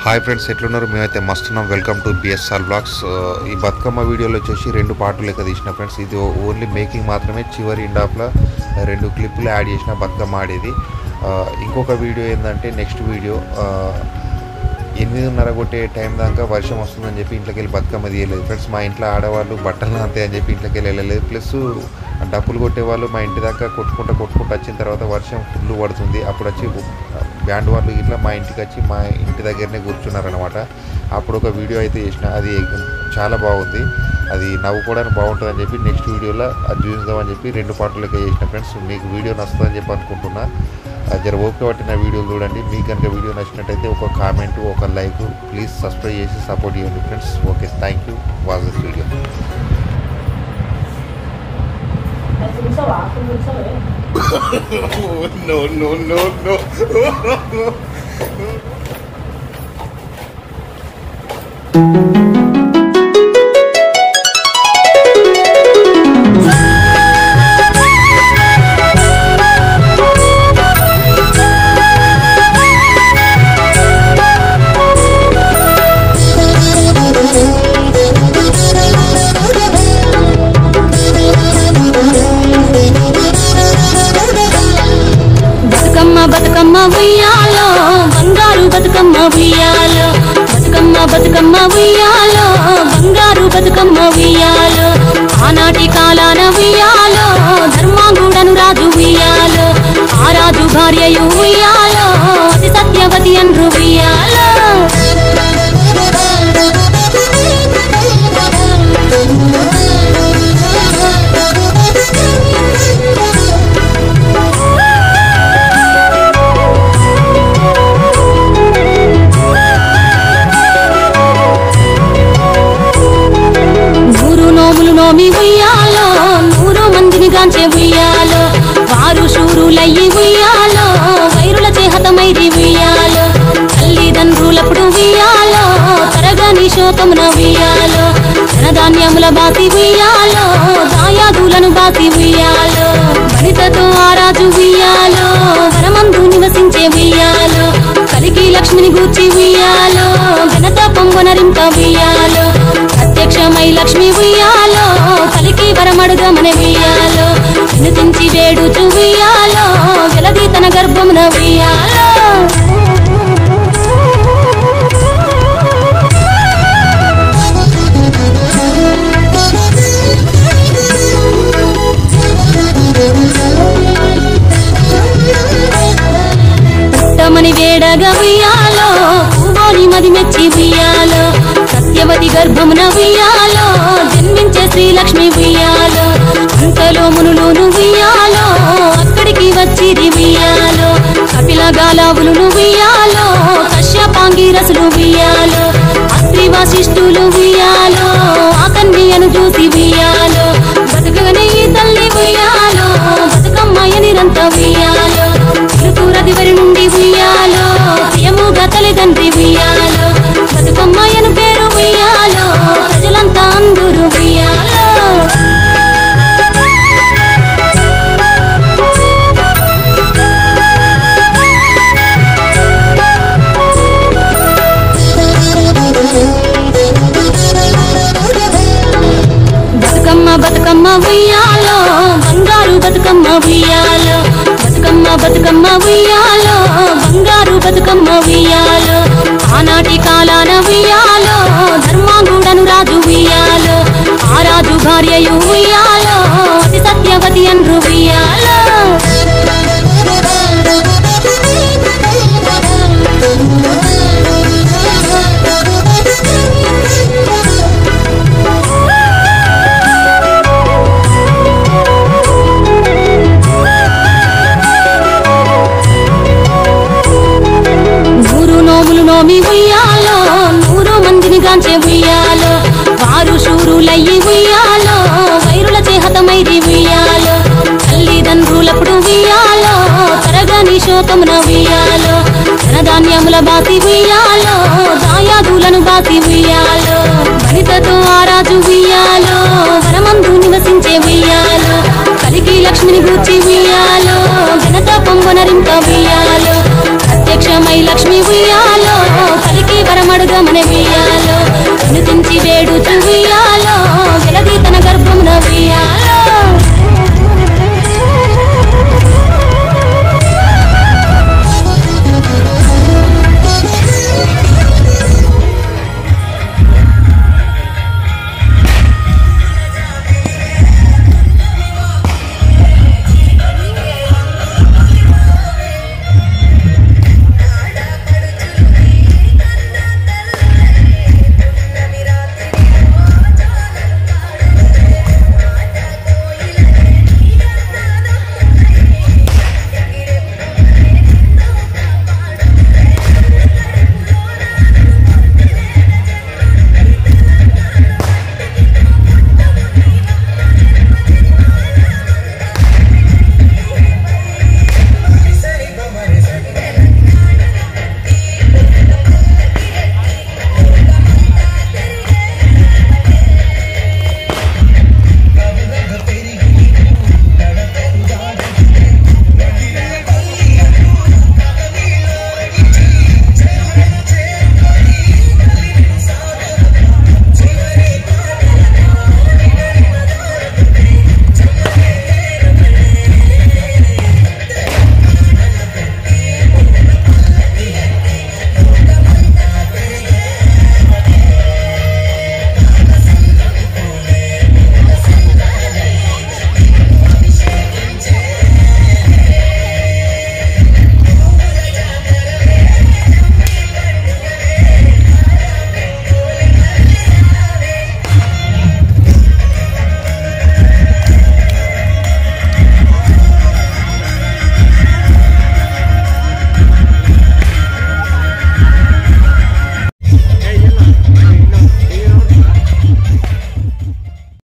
Hi friends ఎట్లున్నారు మేమైతే మస్తున్నాం వెల్కమ్ టు బిఎస్ఆర్ బ్లాగ్స్ ఈ బతుకమ్మ వీడియోలో వచ్చేసి రెండు పాటలు లెక్క తీసిన ఫ్రెండ్స్ ఇది ఓన్లీ మేకింగ్ మాత్రమే చివరి ఇండాఫ్లో రెండు క్లిప్పులు యాడ్ చేసిన బతుకమ్మ ఆడేది ఆ, ఇంకొక వీడియో ఏంటంటే నెక్స్ట్ వీడియో ఆ, ఎనిమిదిన్నర కొట్టే టైం దాకా వర్షం వస్తుందని చెప్పి ఇంట్లోకి వెళ్ళి బతుకమ్మ తీయలేదు ఫ్రెండ్స్ మా ఇంట్లో ఆడవాళ్ళు బట్టలు అంతే అని చెప్పి ఇంట్లోకి వెళ్ళి వెళ్ళలేదు ప్లస్ డప్పులు కొట్టేవాళ్ళు మా ఇంటి దాకా కొట్టుకుంటూ కొట్టుకుంటూ వచ్చిన తర్వాత వర్షం ఫుల్ పడుతుంది అప్పుడు వచ్చి బ్యాండ్ వాళ్ళు ఇట్లా మా ఇంటికి వచ్చి మా ఇంటి దగ్గరనే కూర్చున్నారనమాట అప్పుడు ఒక వీడియో అయితే చేసిన అది చాలా బాగుంది అది నవ్వుకోవడానికి బాగుంటుందని చెప్పి నెక్స్ట్ వీడియోలో అది చూపిద్దామని చెప్పి రెండు పాటలకే చేసిన ఫ్రెండ్స్ మీకు వీడియో నచ్చుతుందని చెప్పి అనుకుంటున్నా ఆ జర ఓపిక పట్టిన వీడియోలు చూడండి మీకు కనుక వీడియో నచ్చినట్టయితే ఒక కామెంట్ ఒక లైక్ ప్లీజ్ సబ్స్క్రైబ్ చేసి సపోర్ట్ చేయండి friends okay thank you watch this video కూర్చోవా కూర్చోవే no, no, no, no. Bathukamma Bathukamma ఉయ్యాలో బంగారు బతుకమ్మ ఉయ్యాలో బతుకమ్మ బతుకమ్మ ఉయ్యాలో బంగారు బతుకమ్మ ఉయ్యాలో ఆనాటి కాలాన ఉయ్యాలో ధర్మాంగుడను రాజు ఉయ్యాలో ఆ రాజు భార్యయు ఉయ్యాలో అతి సత్యవతి అన్రు ఉయ్యాలో నూరు నోములు నోమి ఉయ్యాలో నూరు మందిని గాంచే ఉయ్యాలో వారు శూరులయ్యి ఉయ్యాలో వైరుల చేహతమైరి ఉయ్యాలో తల్లిదండ్రులప్పుడు ఉయ్యాలో తరగని శోకమున ఉయ్యాలో ధనధాన్యముల బాసి ఉయ్యాలో దాయాదులను బాసి ఉయ్యాలో వనితతో ఆరాజు ఉయ్యాలో వనమందు నివసించే ఉయ్యాలో కలిగి లక్ష్మిని గూర్చి ఉయ్యాలో ఘనత పొంగునరింప ఉయ్యాలో ప్రత్యక్షమై లక్ష్మి ఉయ్యాలో కలికి వరమడుగమన ఉయ్యాలో వినుతించి వేడుచు ఉయ్యాలో వెలది తన గర్భమున ఉయ్యాలో పుట్టమని వేడగా ఉయ్యాలో పువ్వుని మది మెచ్చి ఉయ్యాలో సత్యవతి గర్భమున ఉయ్యాలో జన్మించే శ్రీలక్ష్మి ఉయ్యాలో అంతలో మునులు ఉయ్యాలో అక్కడికి వచ్చి ఉయ్యాలో కపిల గాలావులు ఉయ్యాలో కశ్యపాంగి రసులు ఉయ్యాలో అస్త్రి వశిష్ఠులు ఉయ్యాలో ఆ కన్యను చూసి ఉయ్యాలో బతుకగనే ఈ తల్లి ఉయ్యాలో బతుకమ్మయ్య నిరంత ఉయ్యాలో తిరుపూరది వరి నుండి ఉయ్యాలో ప్రియముగా తల్లిదండ్రి ఉయ్యాలో బతుకమ్మయ్యను పేరు ఉయ్యాలో ప్రజలంతా అందరూ ఉయ్యాలో బతుకమ్మ బతుకమ్మ ఉయ్యాలో బంగారు బతుకమ్మ ఉయ్యాలో బతుకమ్మ బతుకమ్మ ఉయ్యాలో బంగారు బతుకమ్మ ఉయ్యాలో ఆనాటి కాలాన ఉయ్యాలో ధర్మాంగుడను రాజు ఉయ్యాలో ఆ రాజు భార్యయు ఉయ్యాలో అతి సత్యవతి అన్రు ఉయ్యాలో నూరు నోములు నోమి ఉయ్యాలో నూరు మందిని గాంచే ఉయ్యాలో వారు శూరులయ్యి ఉయ్యాలో వైరుల చేహతమైరి ఉయ్యాలో తల్లిదండ్రులప్పుడు ఉయ్యాలో తరగని శోకమున ఉయ్యాలో ధనధాన్యముల బాసి ఉయ్యాలో దాయాదులను బాసి ఉయ్యాలో వనితతో ఆరాజు ఉయ్యాలో వనమందు నివసించే ఉయ్యాలో కలిగి లక్ష్మిని గూర్చి ఉయ్యాలో ఘనత పొంగునరింప ఉయ్యాలో ప్రత్యక్షమై లక్ష్మి ఉయ్యాలో కలికి వరం ఊరమన ఉయ్యాలో కనుతించి వేడుచు ఉయ్యాలో